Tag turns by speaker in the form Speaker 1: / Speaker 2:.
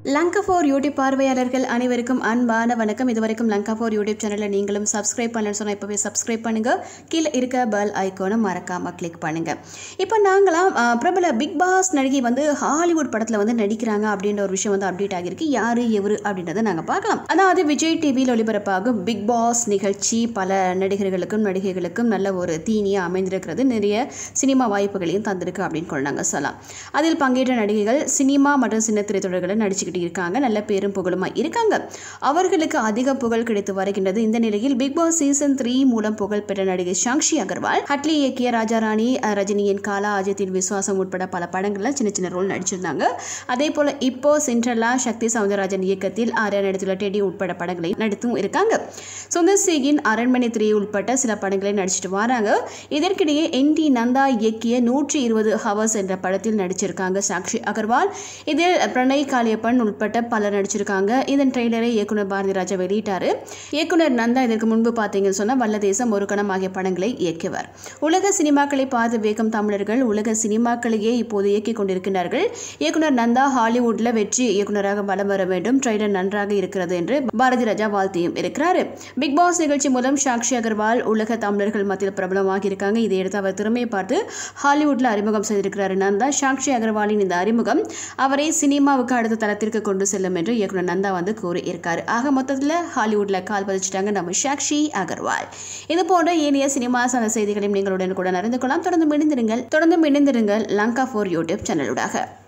Speaker 1: Lanka four YouTube பார்வையாளர்கள் அனைவருக்கும் அன்பான வணக்கம் இதுவரைக்கும் லங்கா ஃபோர் யூடியூப் சேனலை நீங்களும் சப்ஸ்கிரைப் பண்ணலன்னு சொன்னால் இப்போவே சப்ஸ்கிரைப் பண்ணுங்க கீழே இருக்க பெல் ஐக்கானை மறக்காம கிளிக் பண்ணுங்க இப்போ நாங்களாம் அஹ், பிரபல பிக் பாஸ் நடிகை வந்து ஹாலிவுட் படத்தில் வந்து நடிக்கிறாங்க அப்படின்ற ஒரு விஷயம் வந்து அப்டேட் ஆகியிருக்கு யாரு எவரு அப்படின்றத நாங்கள் பார்க்கலாம் அதாவது விஜய் டிவியில் ஒளிபரப்பாகும் பிக் பாஸ் நிகழ்ச்சி பல நடிகர்களுக்கும் நடிகைகளுக்கும் நல்ல ஒரு தீனியாக அமைந்திருக்கிறது நிறைய சினிமா வாய்ப்புகளையும் தந்திருக்கு அப்படின்னு கூட நாங்கள் சொல்லலாம் அதில் பங்கேற்ற நடிகைகள் சினிமா மற்றும் சின்ன திரைத்தொடர்களை நடிச்சுக்கிட்டு இருக்காங்க நல்ல பேரும் புகழுமா இருக்காங்க அவர்களுக்கு அதிக புகழ் கிடைத்து வருகின்றது இந்த நிலையில் பிக் பாஸ் சீசன் த்ரீ மூலம் புகழ் பெற்ற நடிகை சாக்ஷி அகர்வால் ஹட்லி இயக்கிய ராஜாராணி அஹ், ரஜினியின் காலா அஜித்தின் விசுவாசம் உட்பட பல படங்கள்ல சின்ன சின்ன ரோல் நடிச்சிருந்தாங்க அதே போல இப்போ சென்ட்ரலா சக்தி சவுந்தரராஜன் இயக்கத்தில் ஆர்யா நடித்துள்ள டெடி உட்பட படங்களை நடித்தும் இருக்காங்க சுந்தர் சிங்கின் அரண்மனை த்ரீ உட்பட்ட சில படங்களை நடிச்சிட்டு வராங்க இதற்கிடையே என் டி நந்தா இயக்கிய நூற்றி இருபது ஹவர்ஸ் என்ற படத்தில் நடிச்சிருக்காங்க சாக்ஷி அகர்வால் இதில் பிரணய் காளியப்பன் உட்பட்ட பலர் நடிச்சிருக்காங்க இதன் ட்ரெய்லரை இயக்குனர் பாரதி ராஜா வெளியிட்டாரு இயக்குனர் நந்தா இதற்கு முன்பு பார்த்தீங்கன்னு சொன்னால் வல்லதேசம் ஒரு கணம் ஆகிய படங்களை இயக்கியவர் உலக சினிமாக்களை பார்த்து வேகம் தமிழர்கள் உலக சினிமாக்களையே இப்போது இயக்கிக் கொண்டிருக்கிறார்கள் இயக்குனர் நந்தா ஹாலிவுட்ல வெற்றி இயக்குனராக வலம் வர வேண்டும் ட்ரெய்லர் நன்றாக இருக்கிறது என்று பாரதி ராஜா வாழ்த்தியும் இருக்கிறார் பிக் பாஸ் நிகழ்ச்சி மூலம் சாக்ஷி அகர்வால் உலக தமிழர்கள் மத்தியில் பிரபலமாகி இருக்காங்க இதையடுத்து அவர் திறமையை பார்த்து ஹாலிவுட்ல அறிமுகம் செய்திருக்கிறார் நந்தா சாக்ஷி அகர்வாலின் இந்த அறிமுகம் அவரை சினிமாவுக்கு அடுத்த தளத்திற்கு கொண்டு செல்லும் என்று இயக்குனர் நந்தா வந்து கூறி இருக்காரு ஆக மொத்தத்தில் ஹாலிவுட்ல கால் பதிச்சிட்டாங்க நம்ம சாக்ஷி அகர்வால் இது போன்ற ஏனைய சினிமா சார்ந்த செய்திகளையும் நீங்களுடன் கூட அறிந்து கொள்ளலாம் தொடர்ந்து இணைந்திருங்கள் தொடர்ந்து இணைந்திருங்கள் லங்கா ஃபோர் யூடியூப் சேனலுடாக